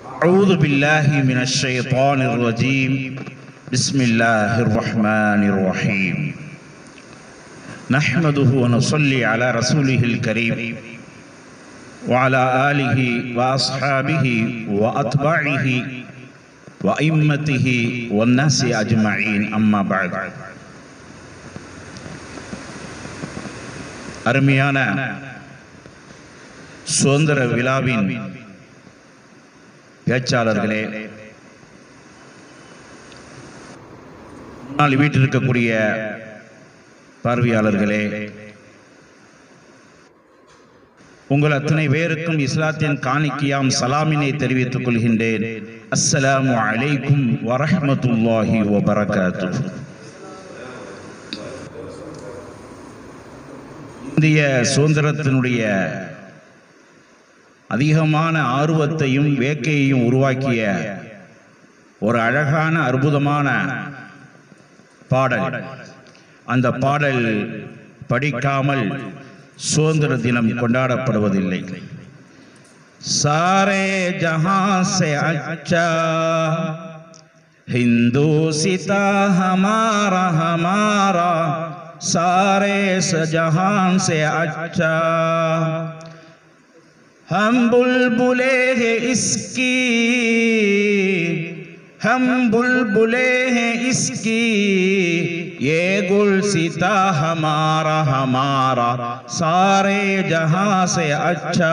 أعوذ بالله من الشيطان الرجيم بسم الله الرحمن الرحيم نحمده ونصلي على رسوله الكريم وعلى آله وأصحابه وأتباعه وأئمته والناس أجمعين أما بعد அருமையான சுதந்திர விழாவின் பேச்சாளர்களே முன்னால் வீட்டில் இருக்கக்கூடிய பார்வையாளர்களே உங்கள் அத்தனை பேருக்கும் இஸ்லாத்தின் காணிக்கையாம் சலாமினை தெரிவித்துக் கொள்கின்றேன் அஸ்ஸலாமு அலைக்கும் வரஹ்மத்துல்லாஹி வபரகாத்துஹு இந்திய சுதந்திரத்தினுடைய அதிகமான ஆர்வத்தையும் வேக்கையையும் உருவாக்கிய ஒரு அழகான அற்புதமான பாடல் அந்த பாடல் படிக்காமல் சுதந்திர தினம் கொண்டாடப்படுவதில்லை சாரே ஜஹான் से अच्छा हिंदू सिता हमारा हमारा सारे जहान से अच्छा हम बुलबुले हैं इसकी हम बुलबुले हैं इसकी ये गुल सीता हमारा हमारा सारे जहां से अच्छा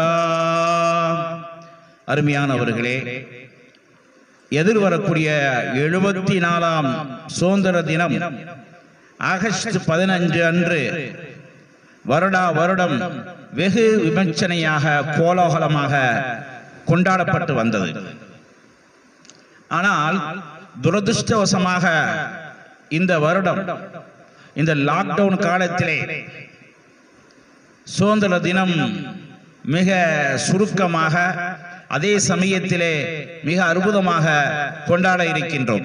அருமையானவர்களே எதிர்வரக்கூடிய எழுபத்தி நாலாம் சுதந்திர தினம் ஆகஸ்ட் பதினஞ்சு அன்று வருடா வருடம் வெகு விமர்சனையாக கோலாகலமாக கொண்டாடப்பட்டு வந்தது ஆனால் துரதிருஷ்டவசமாக இந்த வருடம் இந்த லாக்டவுன் காலத்திலே சுதந்திர தினம் மிக சுருக்கமாக அதே சமயத்திலே மிக அற்புதமாக கொண்டாட இருக்கின்றோம்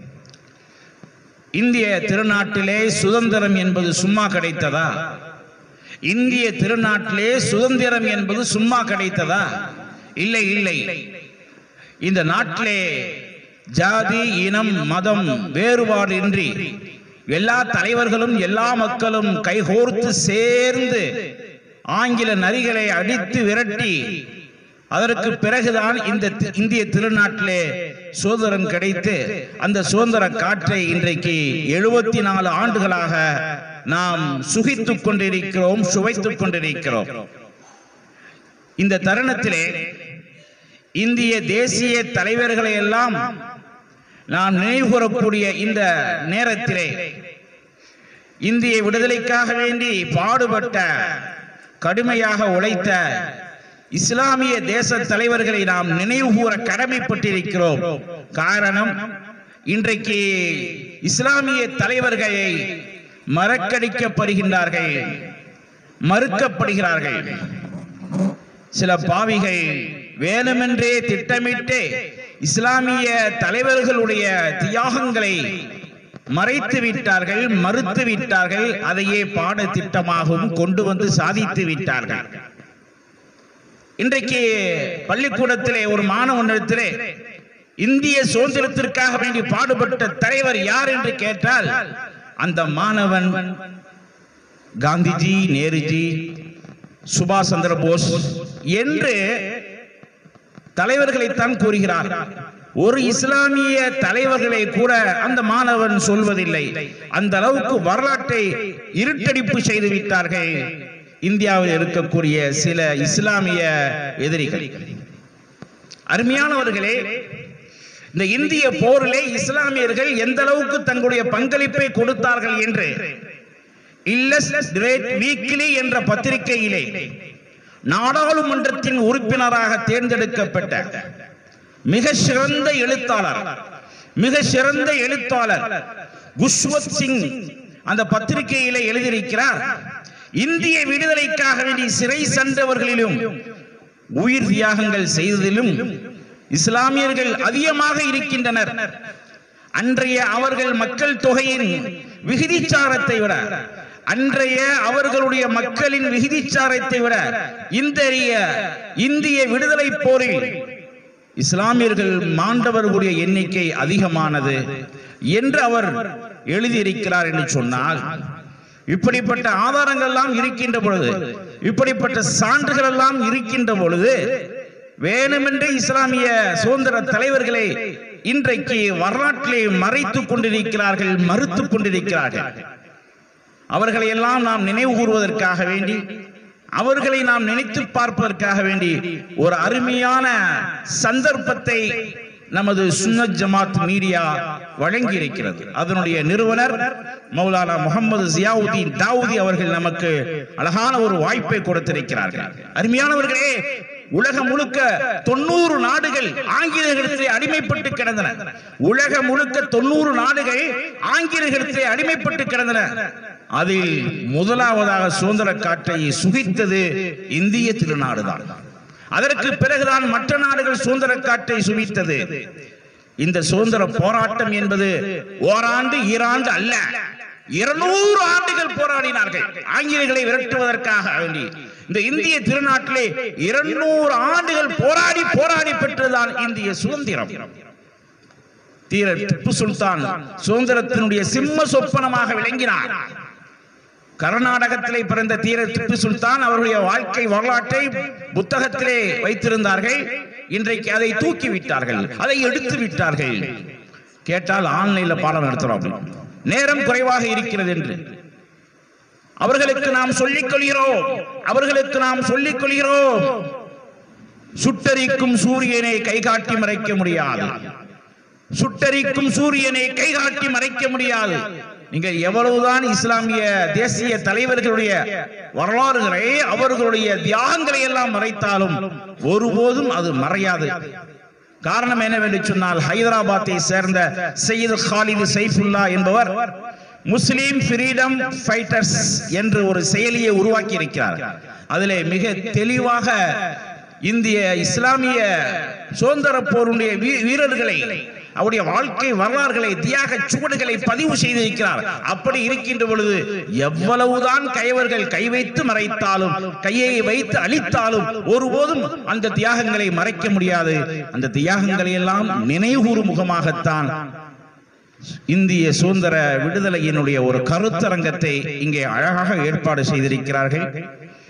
இந்திய திருநாட்டிலே சுதந்திரம் என்பது சும்மா கிடைத்ததா இந்திய திருநாட்டிலே சுதந்திரம் என்பது சும்மா கிடைத்ததா இல்லை இல்லை இந்த நாட்டிலே ஜாதி இனம் மதம் வேறுபாடு இன்றி எல்லா தலைவர்களும் எல்லா மக்களும் கைகோர்த்து சேர்ந்து ஆங்கில நரிகளை அடித்து விரட்டி அதற்கு பிறகுதான் இந்த தி- இந்திய திருநாட்டிலே சுதந்திரம் கிடைத்து அந்த சுதந்திர காற்றை இன்றைக்கு எழுபத்தி நாலு ஆண்டுகளாக நாம் சுகித்துக் கொண்டிருக்கிறோம் சுவைத்துக் கொண்டிருக்கிறோம் இந்த தருணத்திலே இந்திய தேசிய தலைவர்களை எல்லாம் நாம் நினைவு கூறக்கூடிய இந்த நேரத்திலே இந்திய விடுதலைக்காக வேண்டி பாடுபட்ட கடுமையாக உழைத்த இஸ்லாமிய தேச தலைவர்களை நாம் நினைவு கூற கடமைப்பட்டிருக்கிறோம் காரணம் இன்றைக்கு இஸ்லாமிய தலைவர்களை மறக்கடிக்கப்படுகின்றார்கள் மறுக்கப்படுகிறார்கள் சில பாவிகள் வேணுமென்றே திட்டமிட்டு இஸ்லாமிய தலைவர்களுடைய தியாகங்களை மறைத்து விட்டார்கள் மறுத்து விட்டார்கள் அதையே பாடத்திட்டமாகவும் கொண்டு வந்து சாதித்து விட்டார்கள் இன்றைக்கு பள்ளிக்கூடத்திலே ஒரு மாணவனிடத்திலே இந்திய சுதந்திரத்திற்காக வேண்டி பாடுபட்ட தலைவர் யார் என்று கேட்டால் அந்த மாணவன் காந்திஜி நேருஜி சுபாஷ் சந்திர போஸ் என்று தலைவர்களைத்தான் கூறுகிறார் ஒரு இஸ்லாமிய தலைவர்களை கூட அந்த மாணவன் சொல்வதில்லை அந்த அளவுக்கு வரலாற்றை இருட்டடிப்பு செய்து விட்டார்கள் இந்தியாவில் இருக்கக்கூடிய சில இஸ்லாமிய எதிரிகள் அருமையானவர்களே இந்த இந்திய போரிலே இஸ்லாமியர்கள் எந்த அளவுக்கு தங்களுடைய பங்களிப்பை கொடுத்தார்கள் என்று இல்லஸ் கிரேட் வீக்லி என்ற பத்திரிகையிலே நாடாளுமன்றத்தின் உறுப்பினராக தேர்ந்தெடுக்கப்பட்ட மிக சிறந்த எழுத்தாளர் மிக சிறந்த எழுத்தாளர் குஷ்வத் சிங் அந்த பத்திரிகையிலே எழுதியிருக்கிறார் இந்திய விடுதலைக்காக வேண்டி சிறை சென்றவர்களிலும் உயிர் தியாகங்கள் செய்ததிலும் இஸ்லாமியர்கள் அதிகமாக இருக்கின்றனர் அன்றைய அவர்கள் மக்கள் தொகையின் விகிதிச்சாரத்தை விட அன்றைய அவர்களுடைய மக்களின் விகிதிச்சாரத்தை விட இன்றைய இந்திய விடுதலை போரில் இஸ்லாமியர்கள் மாண்டவர்களுடைய எண்ணிக்கை அதிகமானது என்று அவர் எழுதியிருக்கிறார் என்று சொன்னால் இப்படிப்பட்ட ஆதாரங்கள் எல்லாம் இருக்கின்ற பொழுது இப்படிப்பட்ட சான்றுகள் எல்லாம் இருக்கின்ற பொழுது வேணுமென்றே இஸ்லாமிய சுதந்திர தலைவர்களை இன்றைக்கு வரலாற்றிலே மறைத்துக் கொண்டிருக்கிறார்கள் மறுத்துக் கொண்டிருக்கிறார்கள் அவர்களை எல்லாம் நாம் நினைவு கூறுவதற்காக வேண்டி அவர்களை நாம் நினைத்து பார்ப்பதற்காக வேண்டி ஒரு அருமையான சந்தர்ப்பத்தை நமது சுன்னத் ஜமாத் மீடியா வழங்கி இருக்கிறது அதனுடைய நிறுவனர் மௌலானா முகமது ஜியாவுதீன் தாவூதி அவர்கள் நமக்கு அழகான ஒரு வாய்ப்பை கொடுத்திருக்கிறார்கள் அருமையானவர்களே உலகம் முழுக்க தொண்ணூறு நாடுகள் ஆங்கிலேயர்களிடத்திலே அடிமைப்பட்டு கிடந்தன உலகம் முழுக்க தொண்ணூறு நாடுகள் ஆங்கிலேயர்களிடத்திலே அடிமைப்பட்டு கிடந்தன அதில் முதலாவதாக சுதந்திர காற்றை சுகித்தது இந்திய திருநாடுதான் அதற்கு பிறகுதான் மற்ற நாடுகள் சுதந்திர காற்றை சுகித்தது இந்த சுதந்திர போராட்டம் என்பது ஓராண்டு ஈராண்டு அல்ல இருநூறு ஆண்டுகள் போராடினார்கள் ஆங்கிலேயர்களை விரட்டுவதற்காக வேண்டி இந்த இந்திய திருநாட்டிலே இருநூறு ஆண்டுகள் போராடி போராடி பெற்றதுதான் இந்திய சுதந்திரம் தீர திப்பு சுல்தான் சுதந்திரத்தினுடைய சிம்ம சொப்பனமாக விளங்கினார் கர்நாடகத்திலே பிறந்த தீர திப்பு சுல்தான் அவருடைய வாழ்க்கை வரலாற்றை புத்தகத்திலே வைத்திருந்தார்கள் இன்றைக்கு அதை தூக்கி விட்டார்கள் அதை எடுத்து விட்டார்கள் கேட்டால் ஆன்லைன்ல பாடம் நடத்துறோம் நேரம் குறைவாக இருக்கிறது என்று அவர்களுக்கு நாம் சொல்லிக் கொள்கிறோம் அவர்களுக்கு நாம் சொல்லிக் கொள்கிறோம் சுட்டரிக்கும் சூரியனை கைகாட்டி மறைக்க முடியாது சுட்டரிக்கும் சூரியனை கைகாட்டி மறைக்க முடியாது நீங்க எவ்வளவுதான் இஸ்லாமிய தேசிய தலைவர்களுடைய வரலாறுகளை அவர்களுடைய தியாகங்களை எல்லாம் மறைத்தாலும் ஒருபோதும் அது மறையாது காரணம் என்னவென்று சொன்னால் ஹைதராபாத்தை சேர்ந்த சையது ஹாலிது சைஃபுல்லா என்பவர் முஸ்லீம் ஃப்ரீடம் ஃபைட்டர்ஸ் என்று ஒரு செயலியை உருவாக்கி இருக்கிறார் அதிலே மிக தெளிவாக இந்திய இஸ்லாமிய சுதந்திர போருடைய வீ- வீரர்களை அவருடைய வாழ்க்கை வரலாறுகளை தியாக சுவடுகளை பதிவு செய்திருக்கிறார் அப்படி இருக்கின்ற பொழுது எவ்வளவுதான் கைவர்கள் கை வைத்து மறைத்தாலும் கையை வைத்து அழித்தாலும் ஒருபோதும் அந்த தியாகங்களை மறைக்க முடியாது அந்த தியாகங்களை எல்லாம் நினைவுகூறும் முகமாகத்தான் இந்திய சுதந்திர விடுதலையினுடைய ஒரு கருத்தரங்கத்தை இங்கே அழகாக ஏற்பாடு செய்திருக்கிறார்கள்